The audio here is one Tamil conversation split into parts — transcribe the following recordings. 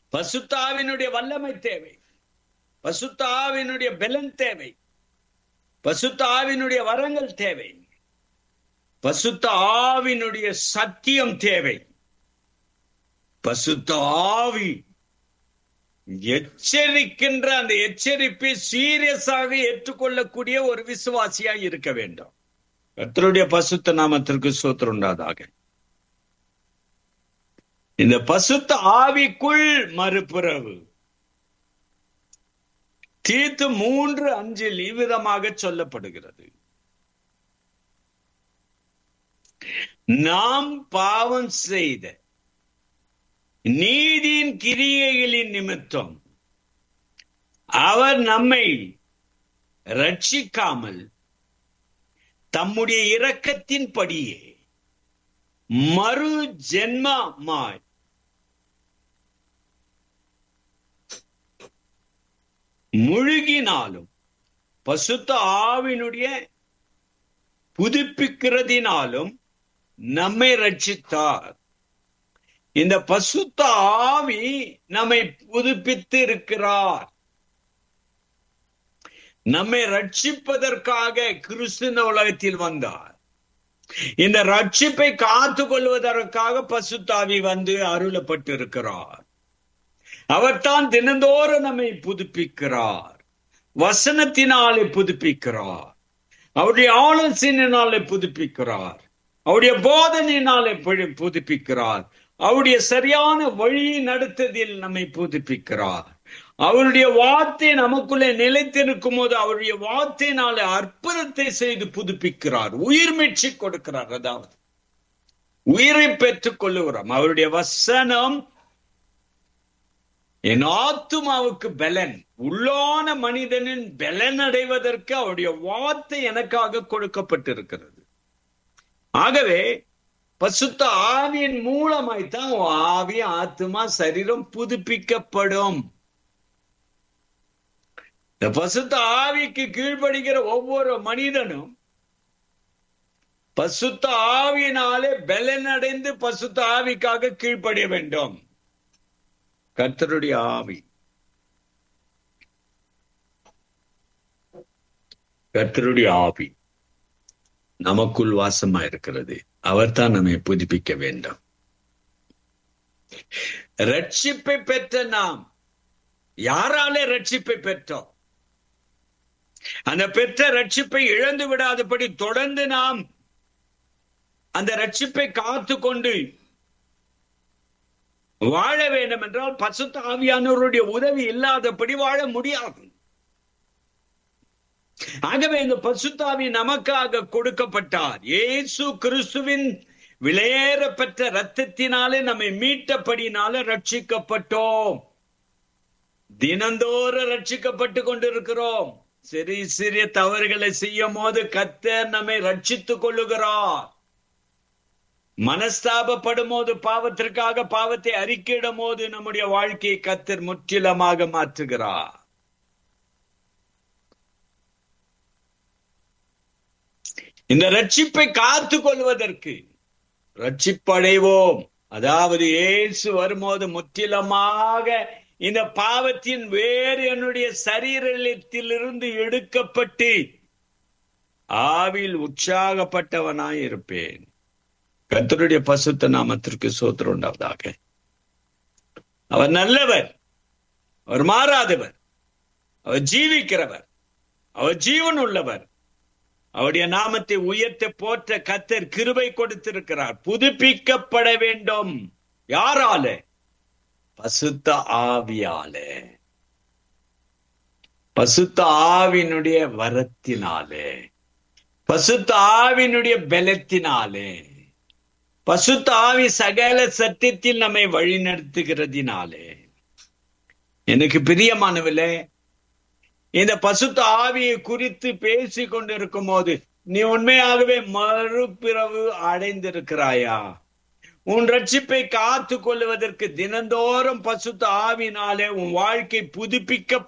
பசுத்தாவினுடைய வல்லமை தேவை பசுத்தாவினுடைய பலன் தேவை பசுத்தாவினுடைய வரங்கள் தேவை பசுத்த ஆவினுடைய சத்தியம் தேவை பசுத்த ஆவி எச்சரிக்கின்ற அந்த எச்சரிப்பை சீரியஸாக ஏற்றுக்கொள்ளக்கூடிய ஒரு விசுவாசியா இருக்க வேண்டும் கர்த்தருடைய பசுத்த நாமத்திற்கு சோத்திரம் உண்டாதாக இந்த பசுத்த ஆவிக்குள் மறுபுறவு தீர்த்து மூன்று அஞ்சில் இவ்விதமாக சொல்லப்படுகிறது நாம் பாவம் செய்த நீதியின் கிரியைகளின் நிமித்தம் அவர் நம்மை ரட்சிக்காமல் தம்முடைய இரக்கத்தின்படியே மறு ஜென்மமாய் முழுகினாலும் பசுத்த ஆவினுடைய புதுப்பிக்கிறதினாலும் நம்மை ரட்சித்தார் இந்த பசுத்த ஆவி நம்மை புதுப்பித்து இருக்கிறார் நம்மை ரட்சிப்பதற்காக கிறிஸ்துவ உலகத்தில் வந்தார் இந்த ரட்சிப்பை காத்து கொள்வதற்காக பசுத்தாவி வந்து அருளப்பட்டிருக்கிறார் அவர்தான் தினந்தோறும் நம்மை புதுப்பிக்கிறார் வசனத்தினாலே புதுப்பிக்கிறார் அவருடைய ஆலோசனையினாலே புதுப்பிக்கிறார் அவருடைய போதனையினாலே புதுப்பிக்கிறார் அவருடைய சரியான வழியை நடத்ததில் நம்மை புதுப்பிக்கிறார் அவருடைய வார்த்தை நமக்குள்ளே நிலைத்திருக்கும் போது அவருடைய வார்த்தையினாலே அற்புதத்தை செய்து புதுப்பிக்கிறார் உயிர் மீட்சி கொடுக்கிறார் அதாவது உயிரை பெற்றுக் கொள்ளுகிறோம் அவருடைய வசனம் என் ஆத்துமாவுக்கு பலன் உள்ளான மனிதனின் பலன் அடைவதற்கு அவருடைய வார்த்தை எனக்காக கொடுக்கப்பட்டிருக்கிறது ஆகவே பசுத்த ஆவியின் மூலமாய்த்தான் ஆவி ஆத்மா சரீரம் புதுப்பிக்கப்படும் இந்த பசுத்த ஆவிக்கு கீழ்ப்படுகிற ஒவ்வொரு மனிதனும் பசுத்த ஆவியினாலே பலன் அடைந்து பசுத்த ஆவிக்காக கீழ்ப்படிய வேண்டும் கர்த்தருடைய ஆவி கர்த்தருடைய ஆவி நமக்குள் வாசமா இருக்கிறது அவர்தான் நம்மை புதுப்பிக்க வேண்டும் ரட்சிப்பை பெற்ற நாம் யாராலே ரட்சிப்பை பெற்றோம் அந்த பெற்ற ரட்சிப்பை இழந்து விடாதபடி தொடர்ந்து நாம் அந்த ரட்சிப்பை காத்து கொண்டு வாழ வேண்டும் என்றால் பசுத்த ஆவியானவருடைய உதவி இல்லாதபடி வாழ முடியாது ஆகவே இந்த பசுத்தாவி நமக்காக கொடுக்கப்பட்டார் இயேசு கிறிஸ்துவின் விலையேற பெற்ற ரத்தத்தினாலே நம்மை மீட்டபடினால ரட்சிக்கப்பட்டோம் தினந்தோறும் ரட்சிக்கப்பட்டு கொண்டிருக்கிறோம் சிறிய சிறிய தவறுகளை செய்யும் போது கத்தர் நம்மை ரட்சித்துக் கொள்ளுகிறார் மனஸ்தாபப்படும் போது பாவத்திற்காக பாவத்தை அறிக்கையிடும் போது நம்முடைய வாழ்க்கையை கத்தர் முற்றிலுமாக மாற்றுகிறார் இந்த ரட்சிப்பை காத்து கொள்வதற்கு ரட்சிப்படைவோம் அதாவது ஏசு வரும்போது முற்றிலுமாக இந்த பாவத்தின் வேறு என்னுடைய சரீரத்திலிருந்து எடுக்கப்பட்டு ஆவில் உற்சாகப்பட்டவனாய் இருப்பேன் கத்தருடைய பசுத்த நாமத்திற்கு சோத்திரம் உண்டாவதாக அவர் நல்லவர் அவர் மாறாதவர் அவர் ஜீவிக்கிறவர் அவர் ஜீவன் உள்ளவர் அவருடைய நாமத்தை உயர்த்த போற்ற கத்தர் கிருபை கொடுத்திருக்கிறார் புதுப்பிக்கப்பட வேண்டும் யாரால பசுத்த ஆவியாலே பசுத்த ஆவினுடைய வரத்தினாலே பசுத்த ஆவினுடைய பலத்தினாலே பசுத்த ஆவி சகல சத்தியத்தில் நம்மை வழிநடத்துகிறதினாலே எனக்கு பிரியமானவில்லை இந்த பசுத்த ஆவியை குறித்து பேசி கொண்டிருக்கும் போது நீ உண்மையாகவே மறுபிறவு அடைந்திருக்கிறாயா உன் ரட்சிப்பை காத்து கொள்வதற்கு தினந்தோறும் பசுத்த ஆவினாலே உன் வாழ்க்கை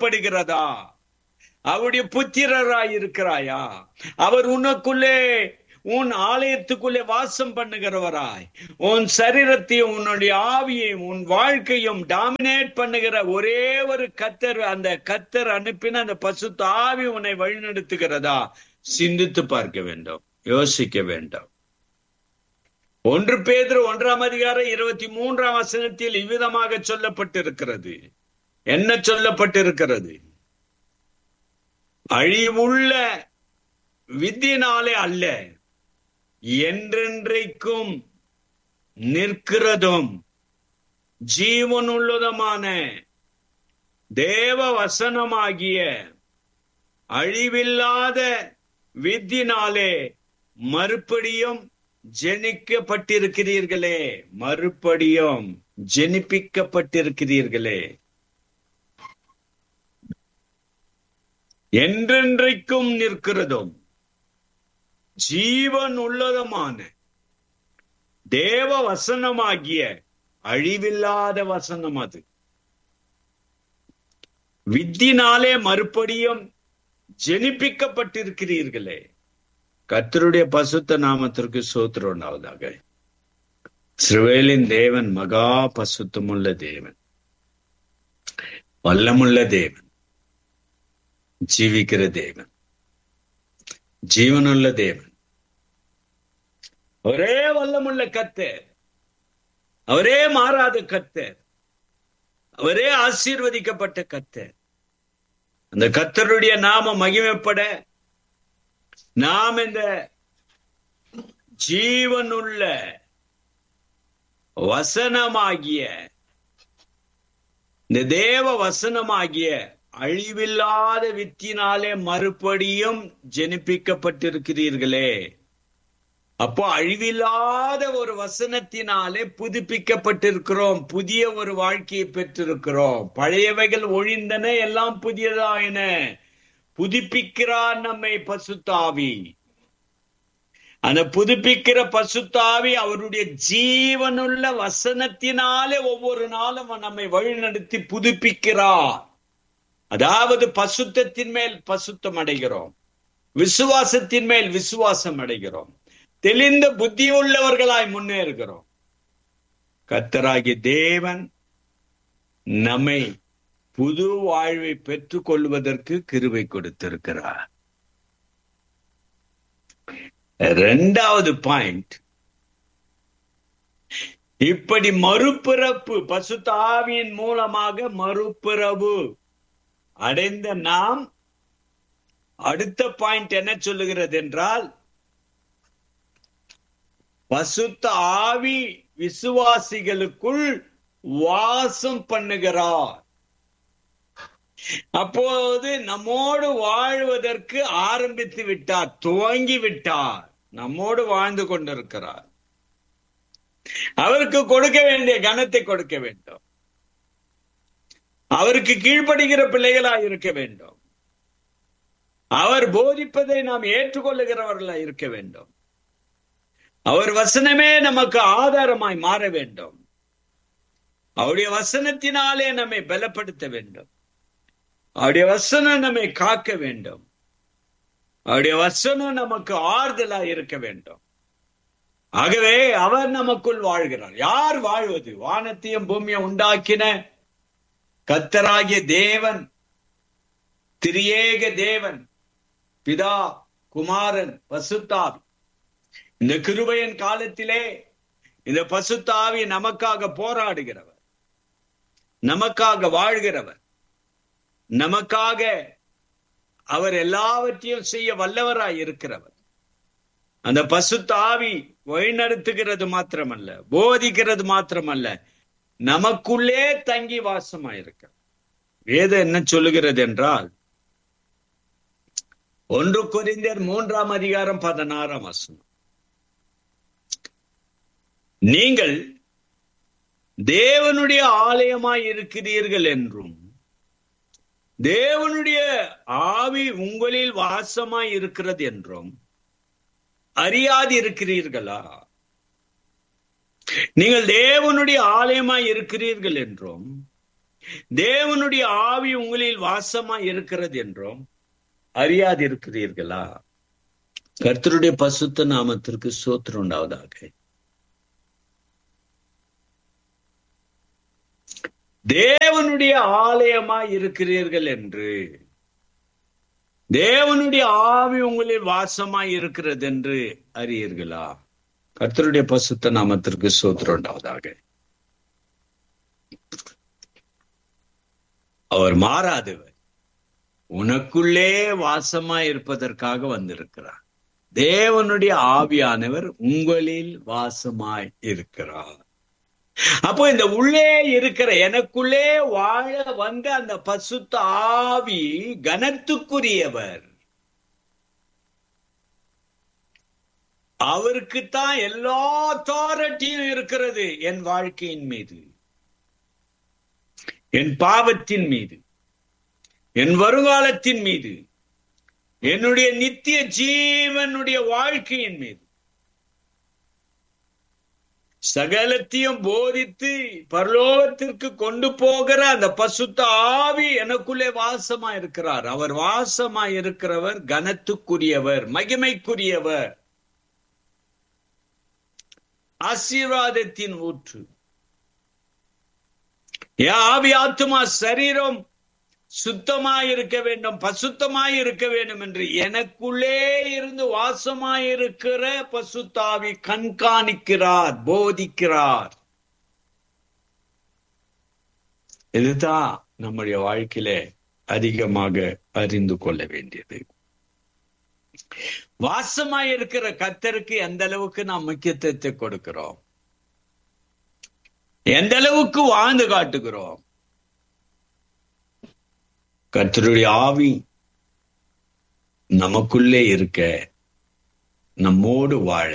புதுப்பிக்கப்படுகிறதா அவருடைய புத்திரராய் இருக்கிறாயா அவர் உனக்குள்ளே உன் ஆலயத்துக்குள்ளே வாசம் பண்ணுகிறவராய் உன் சரீரத்தையும் உன்னுடைய ஆவியையும் உன் வாழ்க்கையும் டாமினேட் பண்ணுகிற ஒரே ஒரு கத்தர் அந்த கத்தர் அனுப்பின அந்த பசுத்த ஆவி உன்னை வழிநடத்துகிறதா சிந்தித்து பார்க்க வேண்டும் யோசிக்க வேண்டும் ஒன்று பேதர் ஒன்றாம் அதிகாரம் இருபத்தி மூன்றாம் வசனத்தில் இவ்விதமாக சொல்லப்பட்டிருக்கிறது என்ன சொல்லப்பட்டிருக்கிறது அழிவுள்ள வித்தியினாலே அல்ல என்றென்றைக்கும் நிற்கிறதும் ஜீவனுள்ளதுமான தேவ வசனமாகிய அழிவில்லாத வித்தினாலே மறுபடியும் ஜெனிக்கப்பட்டிருக்கிறீர்களே மறுபடியும் ஜெனிப்பிக்கப்பட்டிருக்கிறீர்களே என்றென்றைக்கும் நிற்கிறதும் ஜீவன் உள்ளதுமான தேவ வசனமாகிய அழிவில்லாத வசனம் அது வித்தினாலே மறுபடியும் ஜெனிப்பிக்கப்பட்டிருக்கிறீர்களே கத்தருடைய பசுத்த நாமத்திற்கு சோத்திரம் உண்டாவதாக சிறுவேலின் தேவன் மகா பசுத்தமுள்ள தேவன் வல்லமுள்ள தேவன் ஜீவிக்கிற தேவன் ஜீவனுள்ள தேவன் ஒரே வல்லமுள்ள கத்தர் அவரே மாறாத கத்தர் அவரே ஆசீர்வதிக்கப்பட்ட கத்தர் அந்த கத்தருடைய நாம மகிமைப்பட நாம் இந்த ஜீவனுள்ள வசனமாகிய இந்த தேவ வசனமாகிய அழிவில்லாத வித்தினாலே மறுபடியும் ஜெனிப்பிக்கப்பட்டிருக்கிறீர்களே அப்போ அழிவில்லாத ஒரு வசனத்தினாலே புதுப்பிக்கப்பட்டிருக்கிறோம் புதிய ஒரு வாழ்க்கையை பெற்றிருக்கிறோம் பழையவைகள் ஒழிந்தன எல்லாம் புதியதாயின புதுப்பிக்கிறார் நம்மை பசுத்தாவி அந்த புதுப்பிக்கிற பசுத்தாவி அவருடைய ஜீவனுள்ள வசனத்தினாலே ஒவ்வொரு நாளும் நம்மை வழிநடத்தி புதுப்பிக்கிறார் அதாவது பசுத்தத்தின் மேல் பசுத்தம் அடைகிறோம் விசுவாசத்தின் மேல் விசுவாசம் அடைகிறோம் தெளிந்த புத்தி உள்ளவர்களாய் முன்னேறுகிறோம் கத்தராகி தேவன் நம்மை புது வாழ்வை பெற்றுக் கொள்வதற்கு கிருவை கொடுத்திருக்கிறார் இரண்டாவது பாயிண்ட் இப்படி மறுபிறப்பு பசுத்தாவியின் மூலமாக மறுபிறவு அடைந்த நாம் அடுத்த பாயிண்ட் என்ன சொல்லுகிறது என்றால் பசுத்த ஆவி விசுவாசிகளுக்குள் வாசம் பண்ணுகிறார் அப்போது நம்மோடு வாழ்வதற்கு ஆரம்பித்து விட்டார் துவங்கி விட்டார் நம்மோடு வாழ்ந்து கொண்டிருக்கிறார் அவருக்கு கொடுக்க வேண்டிய கனத்தை கொடுக்க வேண்டும் அவருக்கு கீழ்ப்படுகிற பிள்ளைகளாய் இருக்க வேண்டும் அவர் போதிப்பதை நாம் ஏற்றுக்கொள்ளுகிறவர்களாய் இருக்க வேண்டும் அவர் வசனமே நமக்கு ஆதாரமாய் மாற வேண்டும் அவருடைய வசனத்தினாலே நம்மை பலப்படுத்த வேண்டும் அவருடைய வசனம் நம்மை காக்க வேண்டும் அவருடைய வசனம் நமக்கு ஆறுதலா இருக்க வேண்டும் ஆகவே அவர் நமக்குள் வாழ்கிறார் யார் வாழ்வது வானத்தையும் பூமியை உண்டாக்கின கத்தராகிய தேவன் திரியேக தேவன் பிதா குமாரன் பசுத்தாவி இந்த கிருபையின் காலத்திலே இந்த பசுத்தாவி நமக்காக போராடுகிறவர் நமக்காக வாழ்கிறவர் நமக்காக அவர் எல்லாவற்றையும் செய்ய வல்லவராய் இருக்கிறவர் அந்த பசுத்தாவி வழிநடத்துகிறது மாத்திரமல்ல போதிக்கிறது மாத்திரமல்ல நமக்குள்ளே தங்கி வாசமாயிருக்க வேதம் என்ன சொல்லுகிறது என்றால் ஒன்று குறிந்தர் மூன்றாம் அதிகாரம் பதினாறாம் வசனம் நீங்கள் தேவனுடைய ஆலயமாய் இருக்கிறீர்கள் என்றும் தேவனுடைய ஆவி உங்களில் வாசமாய் இருக்கிறது என்றும் அறியாது இருக்கிறீர்களா நீங்கள் தேவனுடைய ஆலயமாய் இருக்கிறீர்கள் என்றும் தேவனுடைய ஆவி உங்களில் வாசமாய் இருக்கிறது என்றும் அறியாது இருக்கிறீர்களா கர்த்தருடைய பசுத்த நாமத்திற்கு சோத்திரம் உண்டாவதாக தேவனுடைய ஆலயமாய் இருக்கிறீர்கள் என்று தேவனுடைய ஆவி உங்களில் வாசமாய் இருக்கிறது என்று அறியீர்களா கர்த்தருடைய பசுத்த நாமத்திற்கு சோத்திரம் உண்டாவதாக அவர் மாறாதவர் உனக்குள்ளே வாசமாய் இருப்பதற்காக வந்திருக்கிறார் தேவனுடைய ஆவியானவர் உங்களில் வாசமாய் இருக்கிறார் அப்போ இந்த உள்ளே இருக்கிற எனக்குள்ளே வாழ வந்த அந்த பசுத்த ஆவி கனத்துக்குரியவர் அவருக்குத்தான் எல்லா அத்தாரிட்டியும் இருக்கிறது என் வாழ்க்கையின் மீது என் பாவத்தின் மீது என் வருங்காலத்தின் மீது என்னுடைய நித்திய ஜீவனுடைய வாழ்க்கையின் மீது சகலத்தையும் போதித்து பரலோகத்திற்கு கொண்டு போகிற அந்த பசுத்த ஆவி எனக்குள்ளே வாசமா இருக்கிறார் அவர் வாசமா இருக்கிறவர் கனத்துக்குரியவர் மகிமைக்குரியவர் ஆசீர்வாதத்தின் ஊற்று ஆவி ஆத்துமா சரீரம் சுத்தமாய் இருக்க வேண்டும் பசுத்தமாய் இருக்க வேண்டும் என்று எனக்குள்ளே இருந்து வாசமாய் இருக்கிற பசுத்தாவி கண்காணிக்கிறார் போதிக்கிறார் இதுதான் நம்முடைய வாழ்க்கையிலே அதிகமாக அறிந்து கொள்ள வேண்டியது வாசமாய் இருக்கிற கத்தருக்கு எந்த அளவுக்கு நாம் முக்கியத்துவத்தை கொடுக்கிறோம் எந்த அளவுக்கு வாழ்ந்து காட்டுகிறோம் கர்த்தருடைய ஆவி நமக்குள்ளே இருக்க நம்மோடு வாழ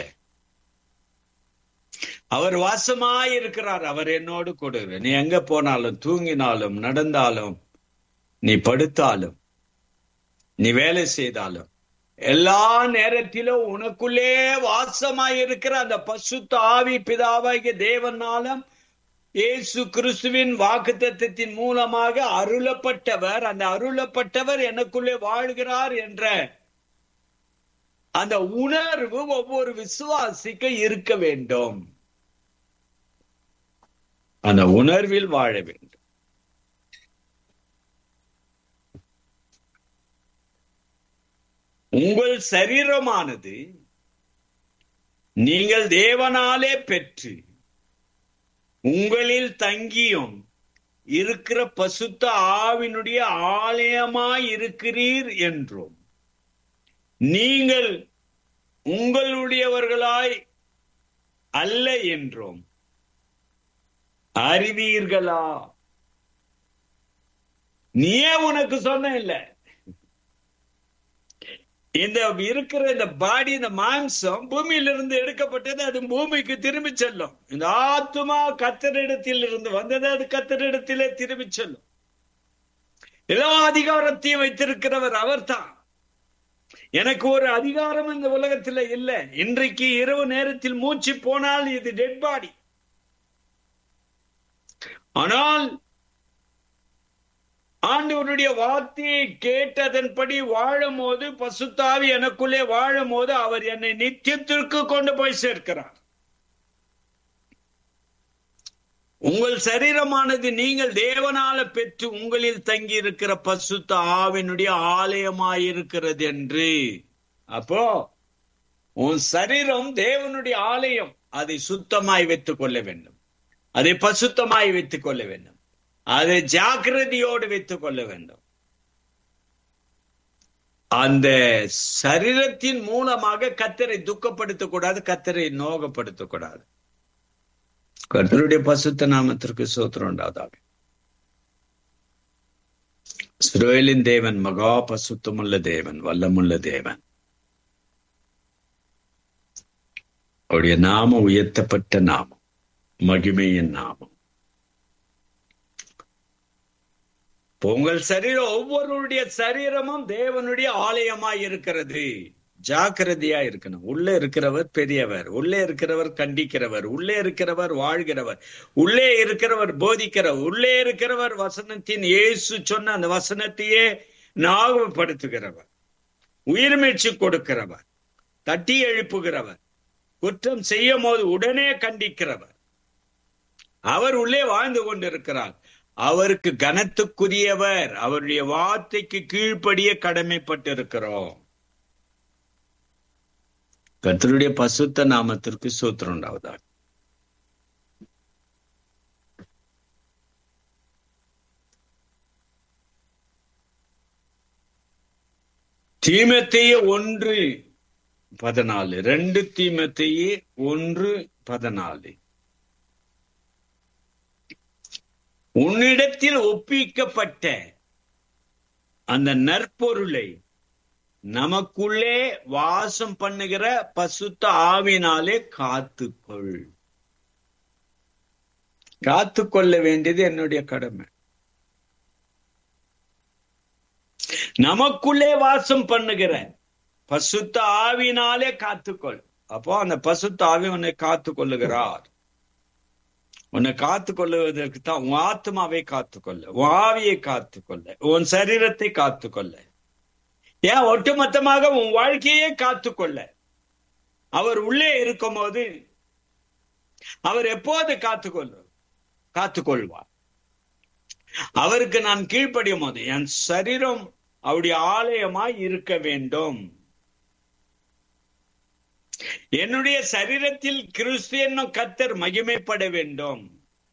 அவர் வாசமாய் இருக்கிறார் அவர் என்னோடு கொடுக்கிற நீ எங்க போனாலும் தூங்கினாலும் நடந்தாலும் நீ படுத்தாலும் நீ வேலை செய்தாலும் எல்லா நேரத்திலும் உனக்குள்ளே வாசமாய் இருக்கிற அந்த பசுத்த ஆவி பிதாவாகிய தேவனாலும் இயேசு கிறிஸ்துவின் வாக்கு தத்துவத்தின் மூலமாக அருளப்பட்டவர் அந்த அருளப்பட்டவர் எனக்குள்ளே வாழ்கிறார் என்ற அந்த உணர்வு ஒவ்வொரு விசுவாசிக்கு இருக்க வேண்டும் அந்த உணர்வில் வாழ வேண்டும் உங்கள் சரீரமானது நீங்கள் தேவனாலே பெற்று உங்களில் தங்கியும் இருக்கிற பசுத்த ஆவினுடைய ஆலயமாய் இருக்கிறீர் என்றும் நீங்கள் உங்களுடையவர்களாய் அல்ல என்றும் அறிவீர்களா நீயே உனக்கு சொன்ன இல்ல இந்த இருக்கிற இந்த பாடி இந்த மாம்சம் பூமியிலிருந்து எடுக்கப்பட்டது அது பூமிக்கு திரும்பி செல்லும் இந்த ஆத்மா கத்தரிடத்தில் இருந்து வந்தது அது கத்தரிடத்திலே திரும்பி செல்லும் எல்லா அதிகாரத்தையும் வைத்திருக்கிறவர் அவர்தான் எனக்கு ஒரு அதிகாரம் இந்த உலகத்துல இல்ல இன்றைக்கு இரவு நேரத்தில் மூச்சு போனால் இது டெட் பாடி ஆனால் ஆண்டவருடைய வார்த்தையை கேட்டதன்படி வாழும் போது பசுத்தாவி எனக்குள்ளே வாழும் போது அவர் என்னை நித்தியத்திற்கு கொண்டு போய் சேர்க்கிறார் உங்கள் சரீரமானது நீங்கள் தேவனால பெற்று உங்களில் தங்கி இருக்கிற பசுத்த ஆவினுடைய ஆலயமாயிருக்கிறது என்று அப்போ உன் சரீரம் தேவனுடைய ஆலயம் அதை சுத்தமாய் வைத்துக் கொள்ள வேண்டும் அதை பசுத்தமாய் வைத்துக் கொள்ள வேண்டும் அதை ஜாக்கிரதையோடு வைத்துக் கொள்ள வேண்டும் அந்த சரீரத்தின் மூலமாக கத்தரை துக்கப்படுத்தக் கூடாது கத்தரை நோகப்படுத்தக் கூடாது கர்த்தருடைய பசுத்த நாமத்திற்கு சோத்திரம் உண்டாதாக இஸ்ரவேலின் தேவன் மகா பசுத்தமுள்ள தேவன் வல்லமுள்ள தேவன் அவருடைய நாமம் உயர்த்தப்பட்ட நாமம் மகிமையின் நாமம் உங்கள் சரீரம் ஒவ்வொருடைய சரீரமும் தேவனுடைய ஆலயமாய் இருக்கிறது ஜாக்கிரதையா இருக்கணும் உள்ளே இருக்கிறவர் பெரியவர் உள்ளே இருக்கிறவர் கண்டிக்கிறவர் உள்ளே இருக்கிறவர் வாழ்கிறவர் உள்ளே இருக்கிறவர் போதிக்கிறவர் உள்ளே இருக்கிறவர் வசனத்தின் இயேசு சொன்ன அந்த வசனத்தையே ஞாபகப்படுத்துகிறவர் உயிர் மீட்சி கொடுக்கிறவர் தட்டி எழுப்புகிறவர் குற்றம் செய்யும் போது உடனே கண்டிக்கிறவர் அவர் உள்ளே வாழ்ந்து கொண்டிருக்கிறார் அவருக்கு கனத்துக்குரியவர் அவருடைய வார்த்தைக்கு கீழ்ப்படிய கடமைப்பட்டிருக்கிறோம் கர்த்தருடைய பசுத்த நாமத்திற்கு சூத்திரம் உண்டாவதாக தீமத்தையே ஒன்று பதினாலு ரெண்டு தீமத்தையே ஒன்று பதினாலு உன்னிடத்தில் ஒப்பிக்கப்பட்ட அந்த நற்பொருளை நமக்குள்ளே வாசம் பண்ணுகிற பசுத்த ஆவினாலே காத்துக்கொள் காத்துக்கொள்ள வேண்டியது என்னுடைய கடமை நமக்குள்ளே வாசம் பண்ணுகிற பசுத்த ஆவினாலே காத்துக்கொள் அப்போ அந்த பசுத்த ஆவி உன்னை காத்து கொள்ளுகிறார் உன்னை காத்து கொள்ளுவதற்கு தான் உன் ஆத்மாவை காத்துக்கொள்ள உன் ஆவியை காத்துக்கொள்ள உன் சரீரத்தை காத்துக்கொள்ள ஏன் ஒட்டுமொத்தமாக உன் வாழ்க்கையே காத்துக்கொள்ள அவர் உள்ளே இருக்கும் போது அவர் எப்போது காத்துக்கொள்ள காத்துக்கொள்வார் அவருக்கு நான் கீழ்ப்படியும் போது என் சரீரம் அவருடைய ஆலயமாய் இருக்க வேண்டும் என்னுடைய சரீரத்தில் கிறிஸ்து என்னும் கத்தர் மகிமைப்பட வேண்டும்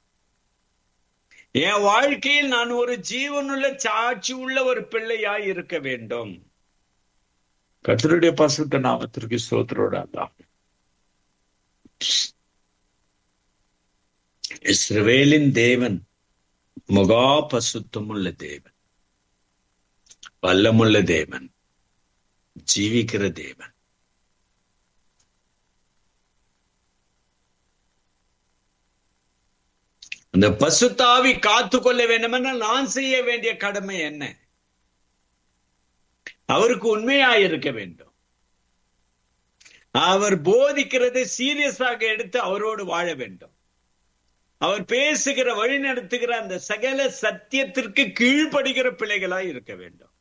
என் வாழ்க்கையில் நான் ஒரு ஜீவனுள்ள சாட்சி உள்ள ஒரு பிள்ளையாய் இருக்க வேண்டும் கத்தருடைய பசுத்த நாமத்திற்கு சோதரோட இஸ்ரவேலின் தேவன் முகா பசுத்தமுள்ள தேவன் வல்லமுள்ள தேவன் ஜீவிக்கிற தேவன் அந்த பசுத்தாவி காத்து கொள்ள வேண்டும் என்றால் நான் செய்ய வேண்டிய கடமை என்ன அவருக்கு உண்மையாய் இருக்க வேண்டும் அவர் போதிக்கிறதை சீரியஸாக எடுத்து அவரோடு வாழ வேண்டும் அவர் பேசுகிற வழி நடத்துகிற அந்த சகல சத்தியத்திற்கு கீழ்ப்படுகிற பிள்ளைகளாய் இருக்க வேண்டும்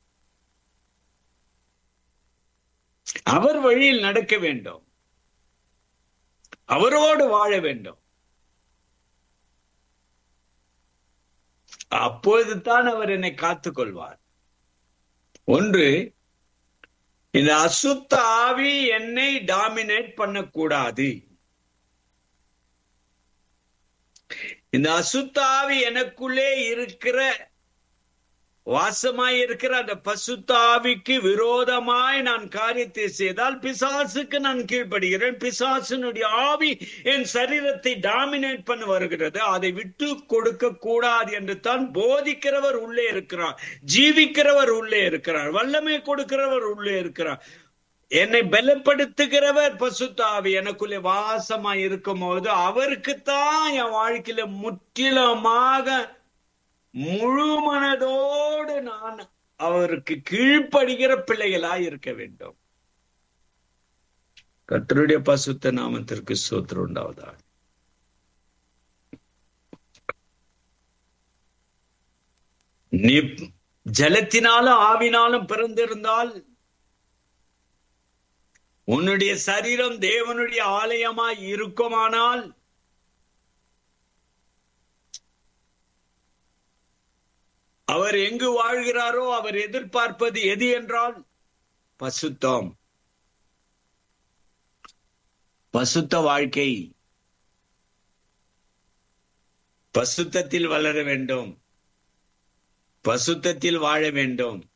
அவர் வழியில் நடக்க வேண்டும் அவரோடு வாழ வேண்டும் அப்பொழுதுதான் அவர் என்னை காத்துக் கொள்வார் ஒன்று இந்த அசுத்த ஆவி என்னை டாமினேட் பண்ணக்கூடாது இந்த அசுத்த ஆவி எனக்குள்ளே இருக்கிற வாசமாய் இருக்கிற அந்த பசுத்த ஆவிக்கு விரோதமாய் நான் காரியத்தை செய்தால் பிசாசுக்கு நான் கீழ்ப்படுகிறேன் பிசாசினுடைய ஆவி என் சரீரத்தை டாமினேட் பண்ண வருகிறது அதை விட்டு கொடுக்க கூடாது என்று தான் போதிக்கிறவர் உள்ளே இருக்கிறார் ஜீவிக்கிறவர் உள்ளே இருக்கிறார் வல்லமை கொடுக்கிறவர் உள்ளே இருக்கிறார் என்னை பலப்படுத்துகிறவர் பசுத்தாவி எனக்குள்ளே வாசமா இருக்கும் போது அவருக்குத்தான் என் வாழ்க்கையில முற்றிலுமாக முழு மனதோடு நான் அவருக்கு கீழ்ப்படுகிற பிள்ளைகளாய் இருக்க வேண்டும் கத்தருடைய பசுத்த நாமத்திற்கு சோத்திரம் உண்டாவதாக நீ ஜலத்தினாலும் ஆவினாலும் பிறந்திருந்தால் உன்னுடைய சரீரம் தேவனுடைய ஆலயமாய் இருக்குமானால் அவர் எங்கு வாழ்கிறாரோ அவர் எதிர்பார்ப்பது எது என்றால் பசுத்தம் பசுத்த வாழ்க்கை பசுத்தத்தில் வளர வேண்டும் பசுத்தத்தில் வாழ வேண்டும்